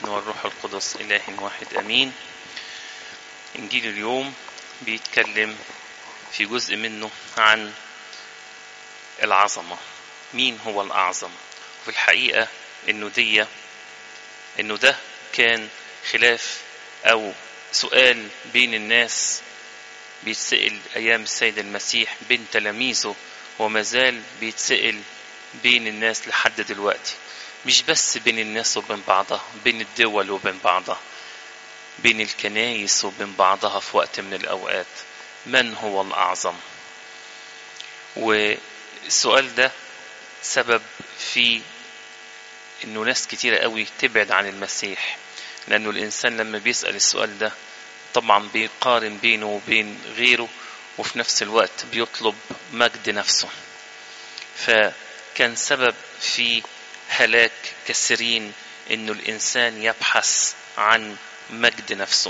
والابن والروح القدس إله واحد أمين إنجيل اليوم بيتكلم في جزء منه عن العظمة مين هو الأعظم وفي الحقيقة إنه دي إنه ده كان خلاف أو سؤال بين الناس بيتسأل أيام السيد المسيح بين تلاميذه وما زال بيتسأل بين الناس لحد دلوقتي مش بس بين الناس وبين بعضها بين الدول وبين بعضها بين الكنايس وبين بعضها في وقت من الأوقات من هو الأعظم والسؤال ده سبب في انه ناس كتيرة قوي تبعد عن المسيح لانه الانسان لما بيسأل السؤال ده طبعا بيقارن بينه وبين غيره وفي نفس الوقت بيطلب مجد نفسه فكان سبب في هلاك كثيرين انه الانسان يبحث عن مجد نفسه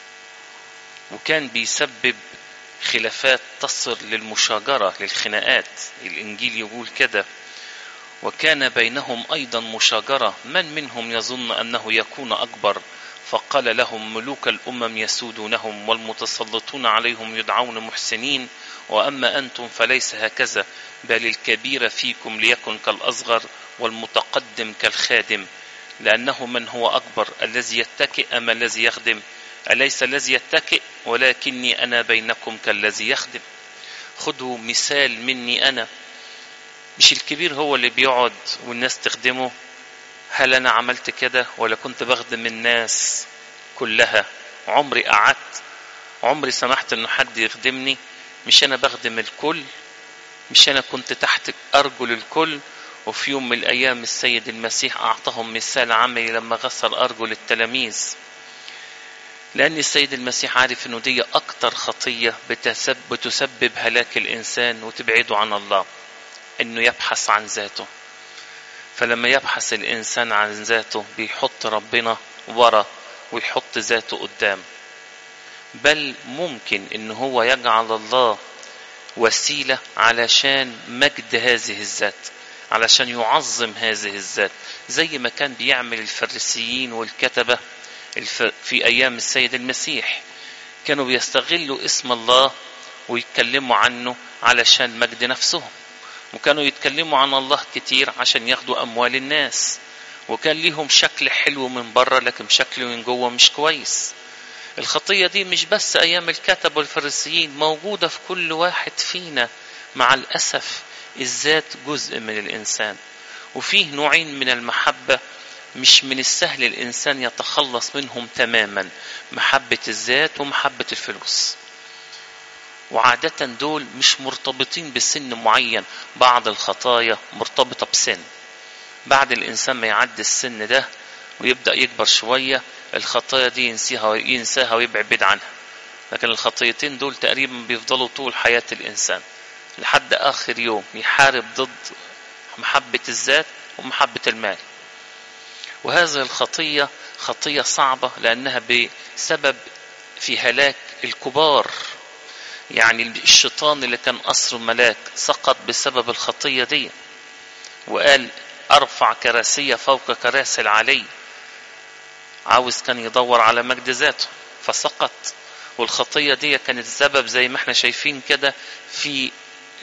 وكان بيسبب خلافات تصل للمشاجرة للخناقات الإنجيل يقول كده وكان بينهم أيضا مشاجرة من منهم يظن أنه يكون أكبر فقال لهم ملوك الأمم يسودونهم والمتسلطون عليهم يدعون محسنين وأما أنتم فليس هكذا بل الكبير فيكم ليكن كالأصغر والمتقدم كالخادم لأنه من هو أكبر الذي يتكئ أم الذي يخدم أليس الذي يتكئ ولكني أنا بينكم كالذي يخدم خذوا مثال مني أنا مش الكبير هو اللي بيقعد والناس تخدمه هل أنا عملت كده ولا كنت بخدم الناس كلها عمري قعدت عمري سمحت انه حد يخدمني مش انا بخدم الكل مش انا كنت تحت ارجل الكل وفي يوم من الايام السيد المسيح اعطاهم مثال عملي لما غسل ارجل التلاميذ لأن السيد المسيح عارف أنه دي أكتر خطية بتسبب, بتسبب هلاك الإنسان وتبعده عن الله أنه يبحث عن ذاته فلما يبحث الإنسان عن ذاته بيحط ربنا ورا ويحط ذاته قدام بل ممكن أنه هو يجعل الله وسيلة علشان مجد هذه الذات علشان يعظم هذه الذات زي ما كان بيعمل الفريسيين والكتبة في أيام السيد المسيح كانوا بيستغلوا اسم الله ويتكلموا عنه علشان مجد نفسهم وكانوا يتكلموا عن الله كتير عشان ياخدوا أموال الناس وكان ليهم شكل حلو من بره لكن شكله من جوه مش كويس الخطية دي مش بس أيام الكتب والفريسيين موجودة في كل واحد فينا مع الأسف الذات جزء من الإنسان وفيه نوعين من المحبة مش من السهل الإنسان يتخلص منهم تماما محبة الذات ومحبة الفلوس وعادة دول مش مرتبطين بسن معين بعض الخطايا مرتبطة بسن بعد الإنسان ما يعدي السن ده ويبدأ يكبر شوية الخطايا دي ينسيها ينساها ويبعد عنها لكن الخطيتين دول تقريبا بيفضلوا طول حياة الإنسان لحد آخر يوم يحارب ضد محبة الذات ومحبة المال وهذه الخطية خطية صعبة لأنها بسبب في هلاك الكبار يعني الشيطان اللي كان أسر ملاك سقط بسبب الخطية دي وقال أرفع كراسية فوق كراسي العلي عاوز كان يدور على مجد ذاته فسقط والخطية دي كانت سبب زي ما احنا شايفين كده في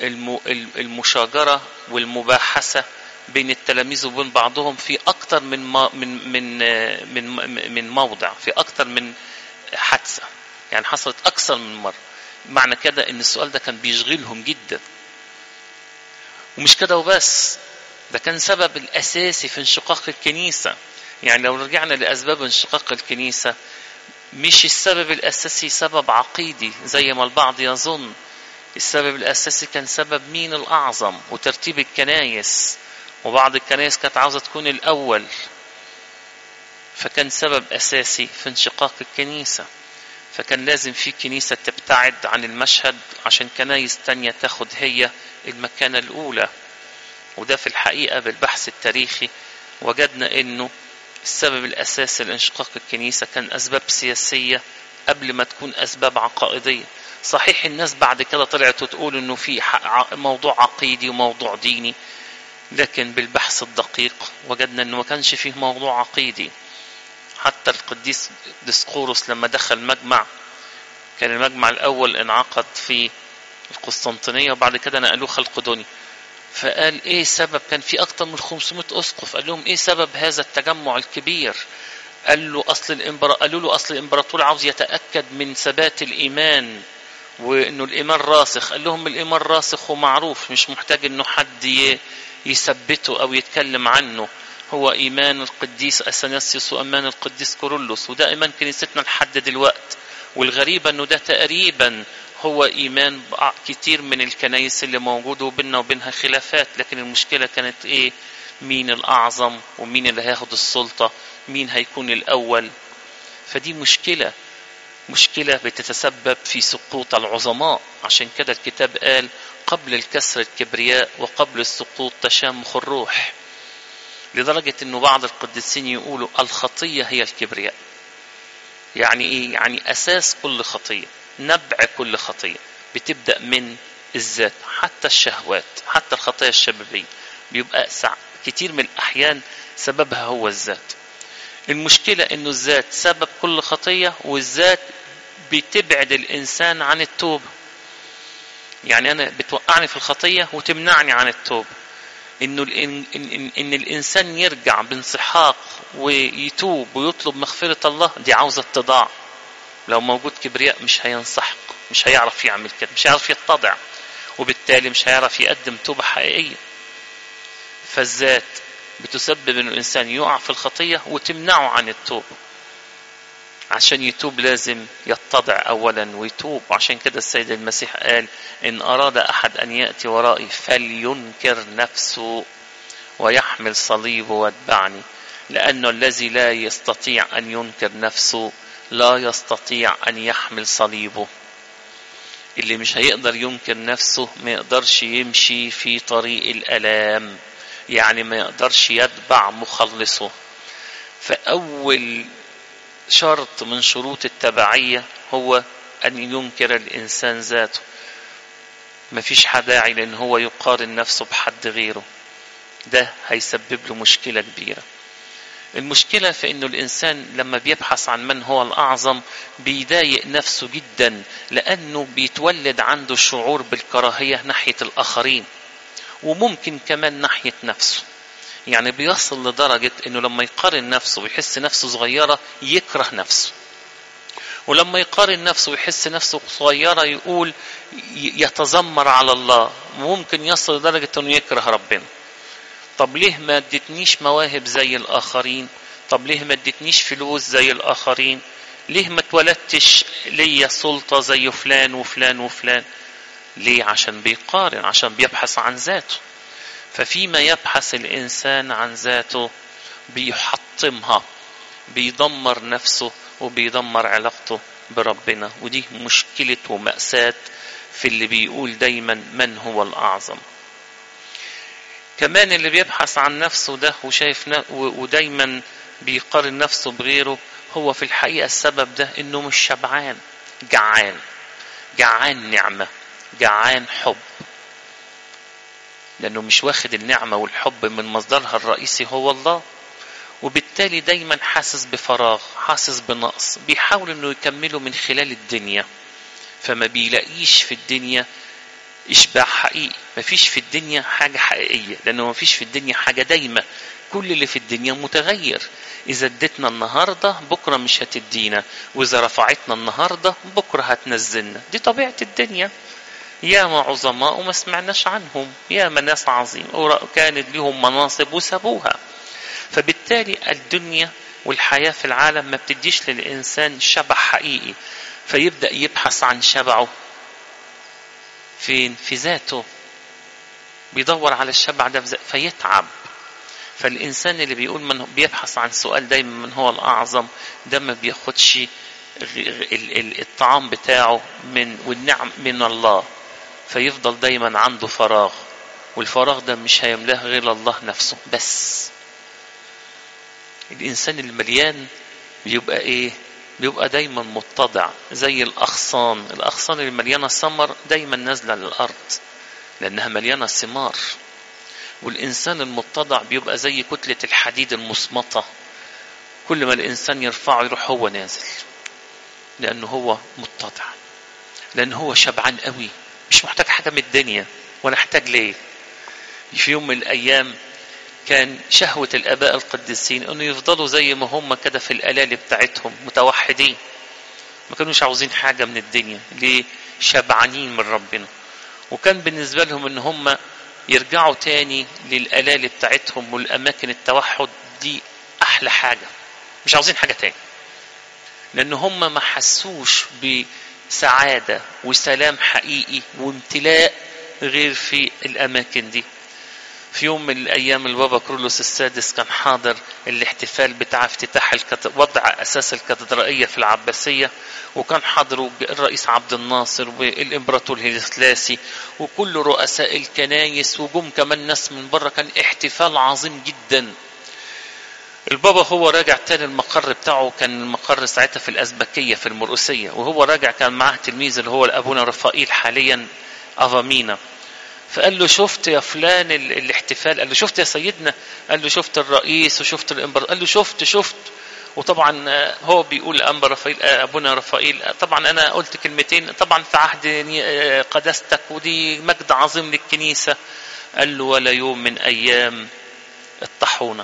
المشاجرة والمباحثة بين التلاميذ وبين بعضهم في أكثر من من من من من موضع في أكثر من حادثة يعني حصلت أكثر من مرة معنى كده إن السؤال ده كان بيشغلهم جدا ومش كده وبس ده كان سبب الأساسي في انشقاق الكنيسة يعني لو رجعنا لأسباب انشقاق الكنيسة مش السبب الأساسي سبب عقيدي زي ما البعض يظن السبب الأساسي كان سبب مين الأعظم وترتيب الكنايس وبعض الكنائس كانت عاوزة تكون الأول فكان سبب أساسي في انشقاق الكنيسة فكان لازم في كنيسة تبتعد عن المشهد عشان كنايس تانية تاخد هي المكانة الأولى وده في الحقيقة بالبحث التاريخي وجدنا انه السبب الأساسي لانشقاق الكنيسة كان أسباب سياسية قبل ما تكون أسباب عقائدية صحيح الناس بعد كده طلعت وتقول انه في موضوع عقيدي وموضوع ديني لكن بالبحث الدقيق وجدنا انه ما كانش فيه موضوع عقيدي حتى القديس ديسقورس لما دخل مجمع كان المجمع الأول انعقد في القسطنطينية وبعد كده نقلوه خلقدوني فقال ايه سبب كان في اكتر من 500 اسقف قال لهم ايه سبب هذا التجمع الكبير قال له اصل الامبرا... قالوا له اصل الامبراطور عاوز يتاكد من ثبات الايمان وانه الايمان راسخ قال لهم الايمان راسخ ومعروف مش محتاج انه حد ي... يثبته او يتكلم عنه هو ايمان القديس اثناسيوس وامان القديس كورولوس وده ايمان كنيستنا لحد دلوقت والغريب انه ده تقريبا هو ايمان كتير من الكنايس اللي موجوده وبيننا وبينها خلافات لكن المشكله كانت ايه مين الاعظم ومين اللي هياخد السلطه مين هيكون الاول فدي مشكله مشكله بتتسبب في سقوط العظماء عشان كده الكتاب قال قبل الكسر الكبرياء وقبل السقوط تشامخ الروح لدرجه انه بعض القديسين يقولوا الخطيه هي الكبرياء يعني ايه يعني اساس كل خطيه نبع كل خطيه بتبدا من الذات حتى الشهوات حتى الخطايا الشبابيه بيبقى سع كتير من الاحيان سببها هو الذات المشكله انه الذات سبب كل خطيه والذات بتبعد الانسان عن التوبه يعني انا بتوقعني في الخطيه وتمنعني عن التوبه انه إن, إن, ان الانسان يرجع بانسحاق ويتوب ويطلب مغفره الله دي عاوزه اتضاع لو موجود كبرياء مش هينسحق مش هيعرف يعمل كده مش هيعرف يتضع وبالتالي مش هيعرف يقدم توبه حقيقيه فالذات بتسبب ان الانسان يقع في الخطيه وتمنعه عن التوبه عشان يتوب لازم يتضع اولا ويتوب وعشان كده السيد المسيح قال ان اراد احد ان ياتي ورائي فلينكر نفسه ويحمل صليبه واتبعني لانه الذي لا يستطيع ان ينكر نفسه لا يستطيع ان يحمل صليبه اللي مش هيقدر ينكر نفسه ما يقدرش يمشي في طريق الالام يعني ما يقدرش يتبع مخلصه فاول شرط من شروط التبعية هو أن ينكر الإنسان ذاته مفيش داعي لأن هو يقارن نفسه بحد غيره ده هيسبب له مشكلة كبيرة المشكلة في أنه الإنسان لما بيبحث عن من هو الأعظم بيضايق نفسه جدا لأنه بيتولد عنده شعور بالكراهية ناحية الآخرين وممكن كمان ناحية نفسه يعني بيصل لدرجة انه لما يقارن نفسه ويحس نفسه صغيرة يكره نفسه ولما يقارن نفسه ويحس نفسه صغيرة يقول يتذمر على الله ممكن يصل لدرجة انه يكره ربنا طب ليه ما ادتنيش مواهب زي الاخرين طب ليه ما ادتنيش فلوس زي الاخرين ليه ما اتولدتش ليا سلطة زي فلان وفلان وفلان ليه عشان بيقارن عشان بيبحث عن ذاته ففيما يبحث الانسان عن ذاته بيحطمها بيدمر نفسه وبيدمر علاقته بربنا ودي مشكلة ومأساة في اللي بيقول دايما من هو الأعظم كمان اللي بيبحث عن نفسه ده وشايف ودايما بيقارن نفسه بغيره هو في الحقيقة السبب ده انه مش شبعان جعان جعان نعمة جعان حب لأنه مش واخد النعمة والحب من مصدرها الرئيسي هو الله وبالتالي دايما حاسس بفراغ حاسس بنقص بيحاول انه يكمله من خلال الدنيا فما بيلاقيش في الدنيا اشباع حقيقي مفيش في الدنيا حاجة حقيقية لانه مفيش في الدنيا حاجة دايمة كل اللي في الدنيا متغير اذا اديتنا النهاردة بكرة مش هتدينا واذا رفعتنا النهاردة بكرة هتنزلنا دي طبيعة الدنيا ياما عظماء وما سمعناش عنهم ياما ناس عظيم كانت لهم مناصب وسابوها فبالتالي الدنيا والحياة في العالم ما بتديش للإنسان شبع حقيقي فيبدأ يبحث عن شبعه فين في ذاته بيدور على الشبع ده فيتعب فالإنسان اللي بيقول من بيبحث عن سؤال دايما من هو الأعظم ده ما بياخدش الطعام بتاعه من والنعم من الله فيفضل دايما عنده فراغ والفراغ ده مش هيملاه غير الله نفسه بس الإنسان المليان بيبقى إيه بيبقى دايما متضع زي الأغصان الأغصان اللي مليانة ثمر دايما نازلة للأرض لأنها مليانة ثمار والإنسان المتضع بيبقى زي كتلة الحديد المصمطة كل ما الإنسان يرفعه يروح هو نازل لأنه هو متضع لأنه هو شبعان قوي مش محتاج حاجة من الدنيا ولا احتاج ليه في يوم من الأيام كان شهوة الآباء القديسين أنه يفضلوا زي ما هم كده في الألالي بتاعتهم متوحدين ما كانوش عاوزين حاجة من الدنيا ليه شبعانين من ربنا وكان بالنسبة لهم ان هم يرجعوا تاني للألالي بتاعتهم والأماكن التوحد دي أحلى حاجة مش عاوزين حاجة تاني لأن هم ما حسوش بسعادة وسلام حقيقي وامتلاء غير في الأماكن دي في يوم من الأيام البابا كرولوس السادس كان حاضر الاحتفال بتاع افتتاح الكت... وضع أساس الكاتدرائية في العباسية وكان حاضره الرئيس عبد الناصر والإمبراطور هيلسلاسي وكل رؤساء الكنايس وجم كمان ناس من بره كان احتفال عظيم جدا البابا هو راجع تاني المقر بتاعه كان المقر ساعتها في الأزبكية في المرؤوسية وهو راجع كان معاه تلميذ اللي هو أبونا رفائيل حاليا أفامينا فقال له شفت يا فلان الاحتفال قال له شفت يا سيدنا قال له شفت الرئيس وشفت الامبراطور قال له شفت شفت وطبعا هو بيقول أنبا رفائيل أبونا رفائيل طبعا أنا قلت كلمتين طبعا في عهد قداستك ودي مجد عظيم للكنيسة قال له ولا يوم من أيام الطاحونة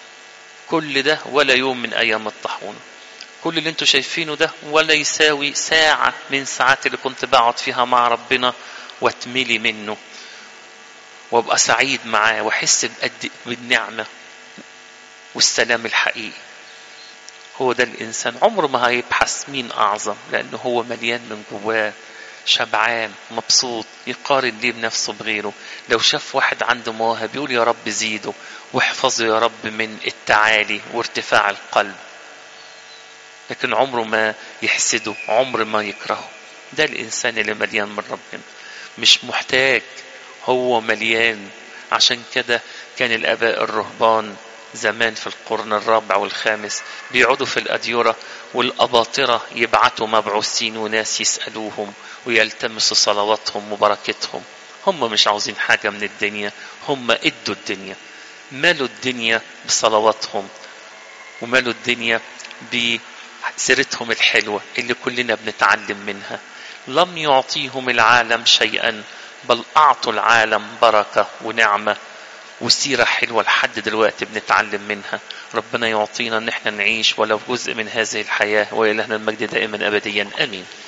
كل ده ولا يوم من أيام الطاحونة كل اللي انتوا شايفينه ده ولا يساوي ساعة من ساعات اللي كنت بقعد فيها مع ربنا واتملي منه وابقى سعيد معاه واحس بقد بالنعمه والسلام الحقيقي هو ده الانسان عمره ما هيبحث مين اعظم لانه هو مليان من جواه شبعان مبسوط يقارن ليه بنفسه بغيره لو شاف واحد عنده مواهب يقول يا رب زيده واحفظه يا رب من التعالي وارتفاع القلب لكن عمره ما يحسده عمر ما يكرهه ده الانسان اللي مليان من ربنا مش محتاج هو مليان عشان كده كان الاباء الرهبان زمان في القرن الرابع والخامس بيقعدوا في الأديرة والأباطرة يبعتوا مبعوثين وناس يسألوهم ويلتمسوا صلواتهم وبركتهم هم مش عاوزين حاجة من الدنيا هم ادوا الدنيا مالوا الدنيا بصلواتهم ومالوا الدنيا بسيرتهم الحلوة اللي كلنا بنتعلم منها لم يعطيهم العالم شيئا بل أعطوا العالم بركة ونعمة وسيرة حلوة لحد دلوقتي بنتعلم منها ربنا يعطينا ان احنا نعيش ولو جزء من هذه الحياة وإلهنا المجد دائما أبديا أمين